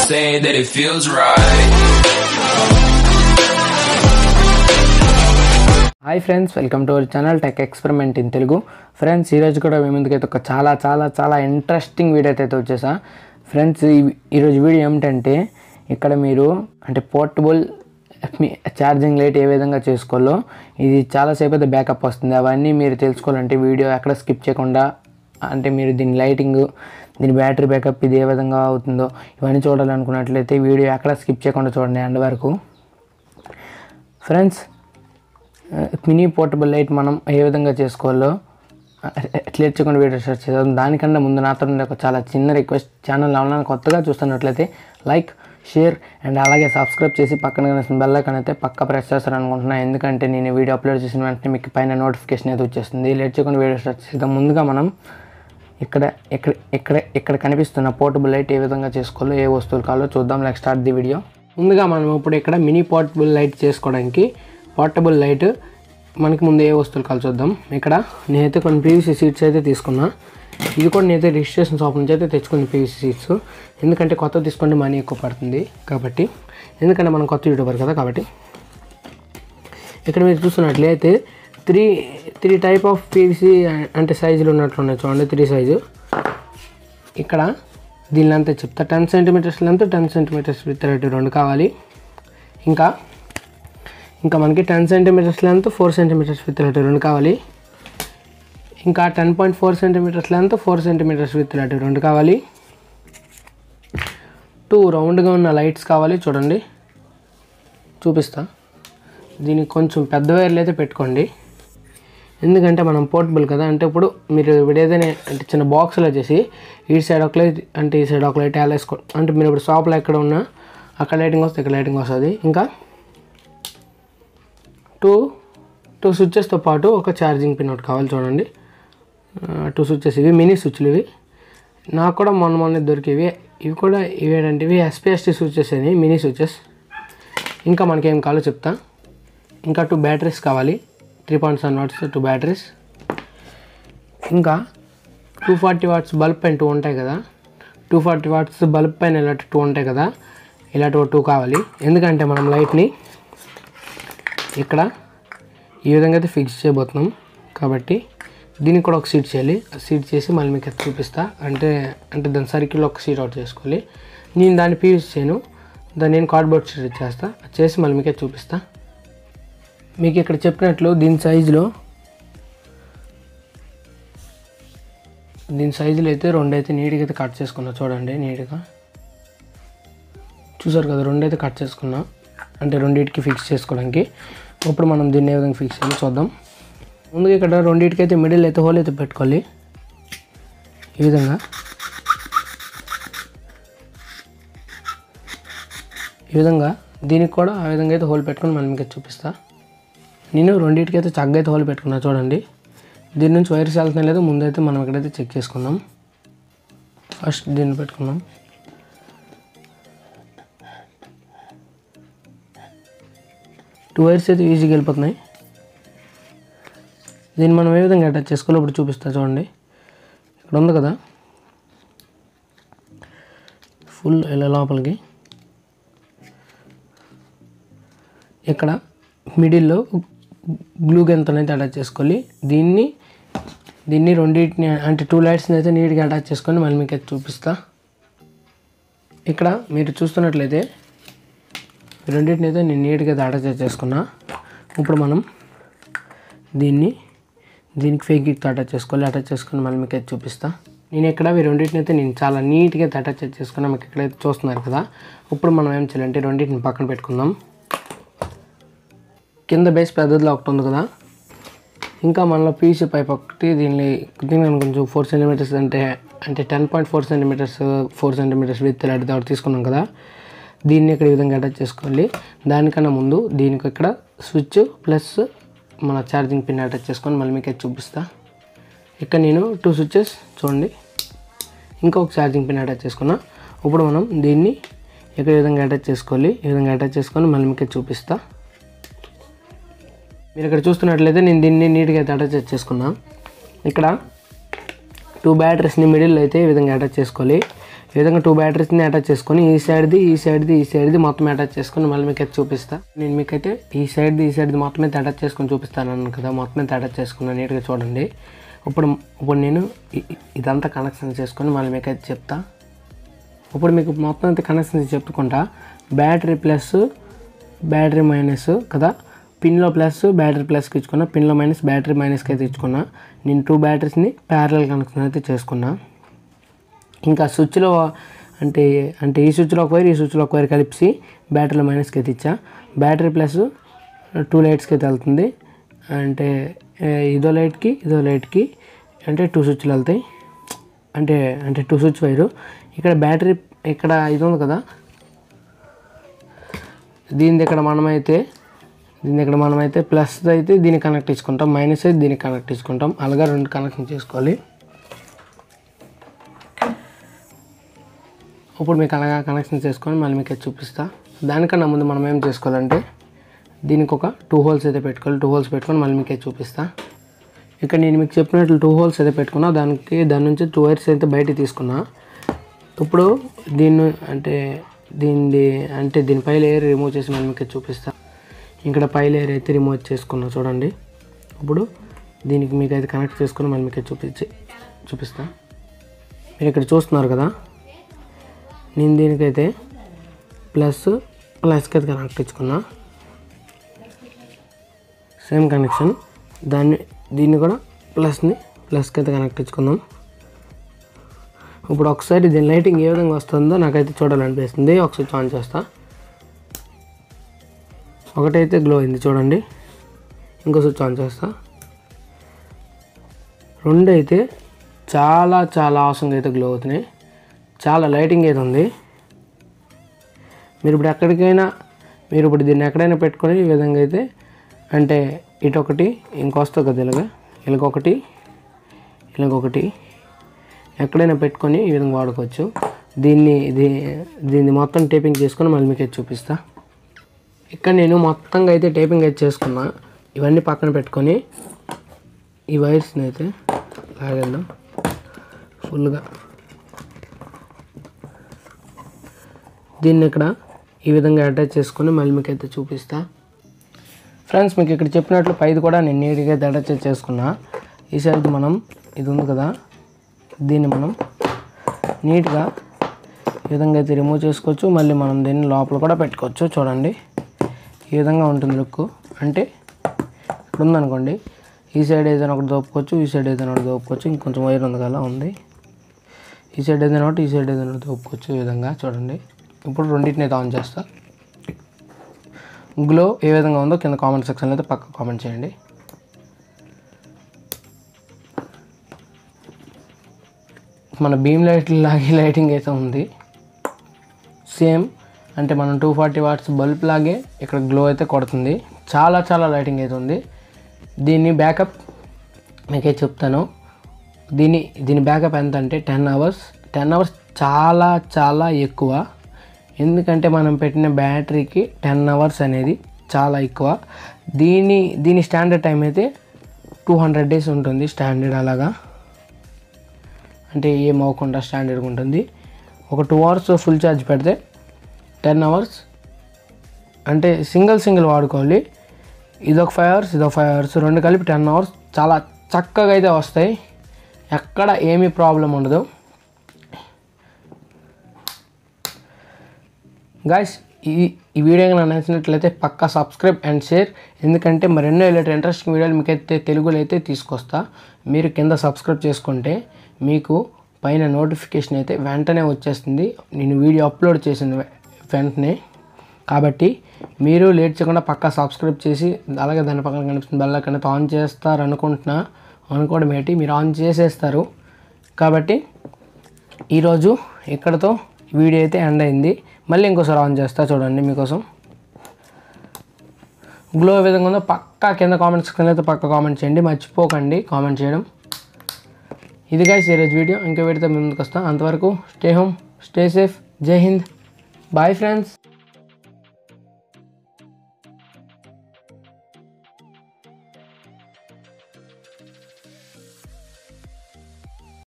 say that it feels right. Hi friends welcome to our channel tech experiment in Telugu friends ఈరోజు కూడా మీ ముందుకైతే ఒక చాలా చాలా చాలా ఇంట్రెస్టింగ్ వీడియో అయితే వచ్చేసా ఫ్రెండ్స్ ఈ- ఈరోజు వీడియో ఏమిటంటే ఇక్కడ మీరు అంటే పోర్టబుల్ ఛార్జింగ్ లైట్ ఏ విధంగా చేసుకోవాలో ఇది చాలాసేపు అయితే బ్యాకప్ వస్తుంది అవన్నీ మీరు తెలుసుకోవాలంటే వీడియో ఎక్కడ స్కిప్ చేయకుండా అంటే మీరు దీని లైటింగ్ దీని బ్యాటరీ బ్యాకప్ ఇది ఏ విధంగా అవుతుందో ఇవన్నీ చూడాలనుకున్నట్లయితే వీడియో ఎక్కడ స్కిప్ చేయకుండా చూడండి ఎండ్ వరకు ఫ్రెండ్స్ మినీ పోర్టబుల్ లైట్ మనం ఏ విధంగా చేసుకోవాలో నేర్చుకుని వీడియో స్టార్ట్ చేద్దాం దానికన్నా ముందు నాతో ఉండే ఒక చాలా చిన్న రిక్వెస్ట్ ఛానల్ ఎవరైనా కొత్తగా చూస్తున్నట్లయితే లైక్ షేర్ అండ్ అలాగే సబ్స్క్రైబ్ చేసి పక్కన కనిపిస్తున్న బెల్ ఐకాన్ అయితే పక్క ప్రెస్ చేస్తారు అనుకుంటున్నాను ఎందుకంటే నేను వీడియో అప్లోడ్ చేసిన వెంటనే మీకు పైన నోటిఫికేషన్ అయితే వచ్చేస్తుంది లేట్ చేయకుండా వీడియో స్టార్ట్ చేద్దాం ముందుగా మనం ఇక్కడ ఇక్కడ ఇక్కడ ఇక్కడ కనిపిస్తున్న పోర్టబుల్ లైట్ ఏ విధంగా చేసుకోవాలో ఏ వస్తువులు కావాలో చూద్దాం లైక్ స్టార్ట్ ది వీడియో ముందుగా మనం ఇప్పుడు ఇక్కడ మినీ పోర్టబుల్ లైట్ చేసుకోవడానికి పోర్టబుల్ లైట్ మనకి ముందు ఏ వస్తువులు కావాలి చూద్దాం ఇక్కడ నేనైతే కొన్ని పీవీసీ సీట్స్ అయితే తీసుకున్నా ఇది కూడా నేనైతే రిజిస్ట్రేషన్ షాప్ నుంచి అయితే తెచ్చుకున్న పీవీసీ సీట్స్ ఎందుకంటే కొత్త తీసుకుంటే మనీ ఎక్కువ పడుతుంది కాబట్టి ఎందుకంటే మనం కొత్త యూట్యూబర్ కదా కాబట్టి ఇక్కడ మీరు చూస్తున్నట్లయితే three three type of PVC అంటే సైజులు ఉన్నట్లు ఉన్నాయి చూడండి త్రీ సైజు ఇక్కడ దీని లెంత్ చెప్తా ten centimeters length ten centimeters width రెండు కావాలి ఇంకా ఇంకా మనకి ten centimeters length four centimeters width రెండు కావాలి ఇంకా ten point four centimeters length four centimeters width రెండు కావాలి టూ రౌండ్గా ఉన్న లైట్స్ కావాలి చూడండి చూపిస్తా దీనికి కొంచెం పెద్ద వైర్లు అయితే పెట్టుకోండి ఎందుకంటే మనం పోర్టబుల్ కదా అంటే ఇప్పుడు మీరు ఇప్పుడు ఏదైనా అంటే చిన్న బాక్స్లో చేసి ఈ సైడ్ ఒక లైట్ అంటే ఈ సైడ్ ఒక లైట్ వేసుకో అంటే మీరు ఇప్పుడు షాప్లో ఎక్కడ ఉన్నా అక్కడ లైటింగ్ వస్తే ఇక్కడ లైటింగ్ వస్తుంది ఇంకా టూ టూ స్విచ్చెస్తో పాటు ఒక ఛార్జింగ్ పిన్ ఒకటి కావాలి చూడండి టూ స్విచ్చెస్ ఇవి మినీ స్విచ్లు ఇవి నాకు కూడా మొన్న మొన్న దొరికేవి ఇవి కూడా ఇవి ఏంటంటే ఇవి ఎస్పిఎస్టీ స్విచ్చెస్ అని మినీ స్విచ్చెస్ ఇంకా మనకి ఏం కావాలో చెప్తా ఇంకా టూ బ్యాటరీస్ కావాలి three point seven watts two batteries ఇంకా టూ ఫార్టీ వాట్స్ బల్బ్ పైన టూ ఉంటాయి కదా టూ ఫార్టీ వాట్స్ బల్బ్ పైన ఇలాంటి టూ ఉంటాయి కదా ఇలాంటి టూ కావాలి ఎందుకంటే మనం లైట్ని ఇక్కడ ఈ విధంగా అయితే ఫిక్స్ చేయబోతున్నాం కాబట్టి దీనికి కూడా ఒక సీట్ చేయాలి ఆ సీట్ చేసి మళ్ళీ మీకు అది చూపిస్తా అంటే అంటే దాని సర్కిల్లో ఒక సీట్ అవుట్ చేసుకోవాలి నేను దాన్ని పీస్ చేయను దాన్ని నేను కార్డ్బోర్డ్ షీట్ చేస్తా అది చేసి మళ్ళీ మీకే చూపిస్తా మీకు ఇక్కడ చెప్పినట్లు దీని సైజులో దీని సైజులో అయితే రెండు అయితే నీట్గా అయితే కట్ చేసుకున్నా చూడండి నీట్గా చూసారు కదా రెండు అయితే కట్ చేసుకున్నా అంటే రెండింటికి ఫిక్స్ చేసుకోవడానికి ఇప్పుడు మనం దీన్ని ఏ విధంగా ఫిక్స్ చేయాలో చూద్దాం ముందుగా ఇక్కడ రెండింటికి అయితే మిడిల్ అయితే హోల్ అయితే పెట్టుకోవాలి ఈ విధంగా ఈ విధంగా దీనికి కూడా ఆ విధంగా అయితే హోల్ పెట్టుకొని మనం ఇంకా చూపిస్తా నేను రెండింటికి అయితే చక్కగా అయితే హోల్ పెట్టుకున్నా చూడండి దీని నుంచి వైర్స్ వెళ్తున్నాయి లేదో ముందైతే మనం ఇక్కడైతే చెక్ చేసుకుందాం ఫస్ట్ దీన్ని పెట్టుకుందాం టూ వైర్స్ అయితే ఈజీగా వెళ్ళిపోతున్నాయి దీన్ని మనం ఏ విధంగా అటాచ్ చేసుకోవాలో ఇప్పుడు చూపిస్తా చూడండి ఇక్కడ ఉంది కదా ఫుల్ ఇలా లోపలికి ఇక్కడ మిడిల్లో గ్లూ గన్తో అయితే అటాచ్ చేసుకోవాలి దీన్ని దీన్ని రెండింటిని అంటే టూ లైట్స్ని అయితే నీట్గా అటాచ్ చేసుకొని మళ్ళీ మీకు అయితే చూపిస్తా ఇక్కడ మీరు చూస్తున్నట్లయితే ఈ రెండింటిని అయితే నేను నీట్గా అయితే అటాచ్ చేసుకున్నా ఇప్పుడు మనం దీన్ని దీనికి ఫేక్ గిక్ అటాచ్ చేసుకోవాలి అటాచ్ చేసుకుని మళ్ళీ మీకు అయితే చూపిస్తా నేను ఇక్కడ ఈ రెండింటిని అయితే నేను చాలా నీట్గా అయితే అటాచ్ చేసుకున్నా మీకు ఇక్కడైతే చూస్తున్నారు కదా ఇప్పుడు మనం ఏం చేయాలంటే రెండింటిని పక్కన పెట్టుకుందాం కింద బేస్ పెద్దదిలో ఒకటి ఉంది కదా ఇంకా మనలో పీసీ పైప్ ఒకటి దీన్ని దీన్ని కొంచెం ఫోర్ సెంటీమీటర్స్ అంటే అంటే ten point four centimeters four centimeters width ఇలాంటిది ఒకటి తీసుకున్నాం కదా దీన్ని ఇక్కడ ఈ విధంగా అటాచ్ చేసుకోవాలి దానికన్నా ముందు దీనికి ఇక్కడ స్విచ్ ప్లస్ మన ఛార్జింగ్ పిన్ అటాచ్ చేసుకొని మళ్ళీ మీకు అది చూపిస్తా ఇక్కడ నేను టూ స్విచ్చెస్ చూడండి ఇంకొక ఛార్జింగ్ పిన్ అటాచ్ చేసుకున్నా ఇప్పుడు మనం దీన్ని ఇక్కడ ఈ విధంగా అటాచ్ చేసుకోవాలి ఈ విధంగా అటాచ్ చేసుకొని మళ్ళీ మీకు అది చూపిస్తా మీరు ఇక్కడ చూస్తున్నట్లయితే నేను దీన్ని నీట్గా అయితే అటాచ్ చేసుకున్నా ఇక్కడ టూ బ్యాటరీస్ని మిడిల్ అయితే ఈ విధంగా అటాచ్ చేసుకోవాలి ఈ విధంగా టూ బ్యాటరీస్ని అటాచ్ చేసుకొని ఈ సైడ్ది ఈ సైడ్ది ఈ సైడ్ది మొత్తం అటాచ్ చేసుకొని మళ్ళీ మీకు అయితే చూపిస్తా నేను మీకైతే ఈ సైడ్ది ఈ సైడ్ది మొత్తం అయితే అటాచ్ చేసుకొని చూపిస్తాను అన్నాను కదా మొత్తం అయితే అటాచ్ చేసుకున్నాను నీట్గా చూడండి ఇప్పుడు ఇప్పుడు నేను ఇ- ఇ- ఇదంతా కనెక్షన్ చేసుకొని మళ్ళీ మీకైతే చెప్తా ఇప్పుడు మీకు మొత్తం అయితే కనెక్షన్ చెప్పుకుంటా బ్యాటరీ ప్లస్ బ్యాటరీ మైనస్ కదా పిన్లో ప్లస్ బ్యాటరీ ప్లస్కి ఇచ్చుకున్నా పిన్లో మైనస్ బ్యాటరీ మైనస్కి అయితే ఇచ్చుకున్నా నేను టూ బ్యాటరీస్ని ప్యారల్ కనెక్షన్ అయితే చేసుకున్నా ఇంకా స్విచ్లో అంటే అంటే ఈ స్విచ్లో ఒక వైర్ ఈ స్విచ్లో ఒక వైర్ కలిపి బ్యాటరీలో మైనస్కి అయితే ఇచ్చా బ్యాటరీ ప్లస్ టూ లైట్స్కి అయితే వెళ్తుంది అంటే ఏ, ఇదో లైట్కి ఇదో లైట్కి అంటే టూ స్విచ్లు వెళ్తాయి అంటే అంటే టూ స్విచ్ వైరు ఇక్కడ బ్యాటరీ ఇక్కడ ఇది ఉంది కదా దీని ఇక్కడ మనమైతే దీని ఇక్కడ మనమైతే ప్లస్ అయితే దీనికి కనెక్ట్ ఇచ్చుకుంటాం మైనస్ అయితే దీనికి కనెక్ట్ ఇచ్చుకుంటాం అలాగా రెండు కనెక్షన్ చేసుకోవాలి ఇప్పుడు మీకు అలాగా కనెక్షన్ చేసుకొని మళ్ళీ మీకు అది చూపిస్తా దానికన్నా ముందు మనం ఏం చేసుకోవాలంటే దీనికి ఒక టూ హోల్స్ అయితే పెట్టుకోవాలి టూ హోల్స్ పెట్టుకొని మళ్ళీ మీకు అది చూపిస్తా ఇక్కడ నేను మీకు చెప్పినట్లు టూ హోల్స్ అయితే పెట్టుకున్నా దానికి దాని నుంచి టూ వైర్స్ అయితే బయట తీసుకున్నా ఇప్పుడు దీన్ని అంటే దీన్ని అంటే దీనిపై లేయర్ రిమూవ్ చేసి మళ్ళీ మీకు అది చూపిస్తా ఇక్కడ పై లేయర్ అయితే రిమూవ్ చేసుకున్నా చూడండి ఇప్పుడు దీనికి మీకు అయితే కనెక్ట్ చేసుకొని మళ్ళీ మీకు అది చూపించి చూపిస్తా మీరు ఇక్కడ చూస్తున్నారు కదా నేను దీనికైతే ప్లస్ ప్లస్కి అయితే కనెక్ట్ ఇచ్చుకున్నా సేమ్ కనెక్షన్ దాన్ని దీన్ని కూడా ప్లస్ని ప్లస్కి అయితే కనెక్ట్ ఇచ్చుకుందాం ఇప్పుడు ఒకసారి దీని లైటింగ్ ఏ విధంగా వస్తుందో నాకైతే చూడాలనిపిస్తుంది ఒక స్విచ్ ఆన్ చేస్తా ఒకటైతే గ్లో అయింది చూడండి ఇంకో స్విచ్ ఆన్ చేస్తా రెండు అయితే చాలా చాలా అవసరంగా అయితే గ్లో అవుతున్నాయి చాలా లైటింగ్ అయితే ఉంది మీరు ఇప్పుడు ఎక్కడికైనా మీరు ఇప్పుడు దీన్ని ఎక్కడైనా పెట్టుకొని ఈ విధంగా అయితే అంటే ఇటు ఒకటి ఇంకొస్తుంది కదా ఇలాగ ఇలాగొకటి ఇలాగొకటి ఎక్కడైనా పెట్టుకొని ఈ విధంగా వాడుకోవచ్చు దీన్ని దీ దీన్ని మొత్తం టేపింగ్ చేసుకొని మళ్ళీ మీకు అయితే చూపిస్తా ఇక్కడ నేను మొత్తంగా అయితే టేపింగ్ అయితే చేసుకున్నా ఇవన్నీ పక్కన పెట్టుకొని ఈ వైర్స్ని అయితే లాగేద్దాం ఫుల్గా దీన్ని ఇక్కడ ఈ విధంగా అటాచ్ చేసుకొని మళ్ళీ మీకు అయితే చూపిస్తా ఫ్రెండ్స్ మీకు ఇక్కడ చెప్పినట్లు పైది కూడా నేను నీట్గా అయితే అటాచ్ చేసుకున్నా ఈ సైడ్ మనం ఇది ఉంది కదా దీన్ని మనం నీట్గా ఈ విధంగా అయితే రిమూవ్ చేసుకోవచ్చు మళ్ళీ మనం దీన్ని లోపల కూడా పెట్టుకోవచ్చు చూడండి ఈ విధంగా ఉంటుంది లుక్ అంటే ఇక్కడ ఉందనుకోండి ఈ సైడ్ ఏదైనా ఒకటి దోపుకోవచ్చు ఈ సైడ్ ఏదైనా ఒకటి దోపుకోవచ్చు ఇంకొంచెం వైర్ ఉంది కదా ఉంది ఈ సైడ్ ఏదైనా ఒకటి ఈ సైడ్ ఏదైనా ఒకటి దోపుకోవచ్చు ఈ విధంగా చూడండి ఇప్పుడు రెండింటిని అయితే ఆన్ చేస్తా గ్లో ఏ విధంగా ఉందో కింద కామెంట్ సెక్షన్లో అయితే పక్క కామెంట్ చేయండి మన బీమ్ లైట్ లాగే లైటింగ్ అయితే ఉంది సేమ్ అంటే మనం టూ ఫార్టీ వాట్స్ బల్బ్ లాగే ఇక్కడ గ్లో అయితే కొడుతుంది చాలా చాలా లైటింగ్ అయితే ఉంది దీన్ని బ్యాకప్ మీకే చెప్తాను దీని దీని బ్యాకప్ ఎంత అంటే టెన్ అవర్స్ టెన్ అవర్స్ చాలా చాలా ఎక్కువ ఎందుకంటే మనం పెట్టిన బ్యాటరీకి టెన్ అవర్స్ అనేది చాలా ఎక్కువ దీని దీని స్టాండర్డ్ టైం అయితే టూ హండ్రెడ్ డేస్ ఉంటుంది స్టాండర్డ్ అలాగా అంటే ఏం అవ్వకుండా స్టాండర్డ్గా ఉంటుంది ఒక టూ అవర్స్ ఫుల్ ఛార్జ్ పెడితే టెన్ అవర్స్ అంటే సింగిల్ సింగిల్ వాడుకోవాలి ఇదొక ఫైవ్ అవర్స్ ఇదొక ఫైవ్ అవర్స్ రెండు కలిపి టెన్ అవర్స్ చాలా చక్కగా అయితే వస్తాయి ఎక్కడ ఏమీ ప్రాబ్లం ఉండదు గాయస్ ఈ ఈ వీడియో కనుక నచ్చినట్లయితే పక్కా సబ్స్క్రైబ్ అండ్ షేర్ ఎందుకంటే మరెన్నో ఇలాంటి ఇంట్రెస్టింగ్ వీడియోలు మీకైతే తెలుగులో అయితే తీసుకొస్తా మీరు కింద సబ్స్క్రైబ్ చేసుకుంటే మీకు పైన నోటిఫికేషన్ అయితే వెంటనే వచ్చేస్తుంది నేను వీడియో అప్లోడ్ చేసిన వె- వెంటనే కాబట్టి మీరు లేట్ చేయకుండా పక్కా సబ్స్క్రైబ్ చేసి అలాగే దాని పక్కన కనిపిస్తుంది బెల్ ఐకాన్ అయితే ఆన్ చేస్తారు అనుకుంటున్నా అనుకోవడం ఏంటి మీరు ఆన్ చేసేస్తారు కాబట్టి ఈరోజు ఇక్కడతో వీడియో అయితే ఎండ్ అయింది మళ్ళీ ఇంకోసారి ఆన్ చేస్తా చూడండి మీకోసం గ్లో ఏ విధంగా ఉందో పక్కా కింద కామెంట్ సెక్షన్ అయితే పక్క కామెంట్ చేయండి మర్చిపోకండి కామెంట్ చేయడం ఇది గాయస్ ఈరోజు వీడియో ఇంకా వీడితో మీ ముందుకు వస్తాం అంతవరకు స్టే హోమ్ స్టే సేఫ్ జై హింద్ బాయ్ ఫ్రెండ్స్